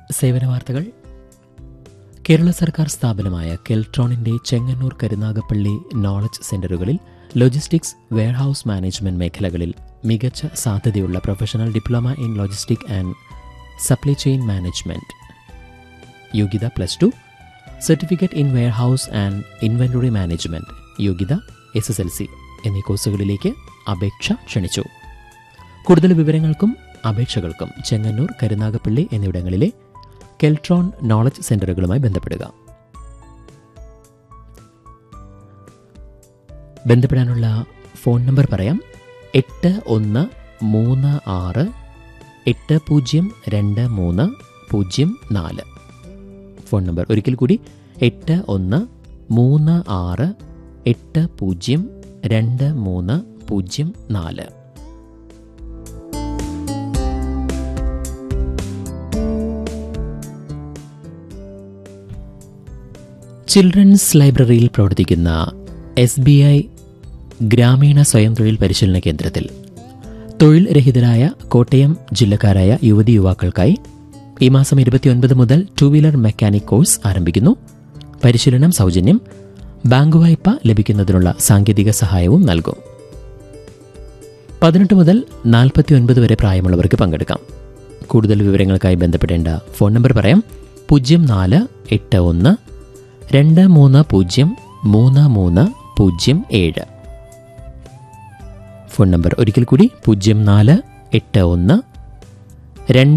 സേവന വാർത്തകൾ കേരള സർക്കാർ സ്ഥാപനമായ കെൽട്രോണിന്റെ ചെങ്ങന്നൂർ കരുനാഗപ്പള്ളി നോളജ് സെന്ററുകളിൽ ലോജിസ്റ്റിക്സ് വെയർഹൌസ് മാനേജ്മെന്റ് മേഖലകളിൽ മികച്ച സാധ്യതയുള്ള professional diploma in logistic and supply chain management യോഗ്യത plus two certificate in warehouse and inventory management യോഗ്യത എസ് എസ് എൽ സി എന്നീ കോഴ്സുകളിലേക്ക് അപേക്ഷ ക്ഷണിച്ചു കൂടുതൽ വിവരങ്ങൾക്കും അപേക്ഷകൾക്കും ചെങ്ങന്നൂർ കരുനാഗപ്പള്ളി എന്നിവിടങ്ങളിലെ കെൽട്രോൺ നോളജ് സെന്ററുകളുമായി ബന്ധപ്പെടുക ബന്ധപ്പെടാനുള്ള ഫോൺ നമ്പർ പറയാം എട്ട് ഒന്ന് മൂന്ന് ആറ് എട്ട് പൂജ്യം രണ്ട് മൂന്ന് പൂജ്യം നാല് ഫോൺ നമ്പർ ഒരിക്കൽ കൂടി എട്ട് ഒന്ന് മൂന്ന് ആറ് എട്ട് പൂജ്യം രണ്ട് മൂന്ന് പൂജ്യം നാല് ചിൽഡ്രൻസ് ലൈബ്രറിയിൽ പ്രവർത്തിക്കുന്ന എസ് ബി ഐ ഗ്രാമീണ സ്വയം തൊഴിൽ പരിശീലന കേന്ദ്രത്തിൽ തൊഴിൽ രഹിതരായ കോട്ടയം ജില്ലക്കാരായ യുവതി യുവാക്കൾക്കായി ഈ മാസം ഇരുപത്തിയൊൻപത് മുതൽ ടു വീലർ മെക്കാനിക് കോഴ്സ് ആരംഭിക്കുന്നു പരിശീലനം സൗജന്യം ബാങ്ക് വായ്പ ലഭിക്കുന്നതിനുള്ള സാങ്കേതിക സഹായവും നൽകും പതിനെട്ട് മുതൽ നാൽപ്പത്തിയൊൻപത് വരെ പ്രായമുള്ളവർക്ക് പങ്കെടുക്കാം കൂടുതൽ വിവരങ്ങൾക്കായി ബന്ധപ്പെടേണ്ട ഫോൺ നമ്പർ പറയാം പൂജ്യം നാല് എട്ട് ഒന്ന് രണ്ട് മൂന്ന് പൂജ്യം മൂന്ന് മൂന്ന് പൂജ്യം ഏഴ് ഫോൺ നമ്പർ ഒരിക്കൽ കൂടി പൂജ്യം നാല് എട്ട് ഒന്ന് രണ്ട്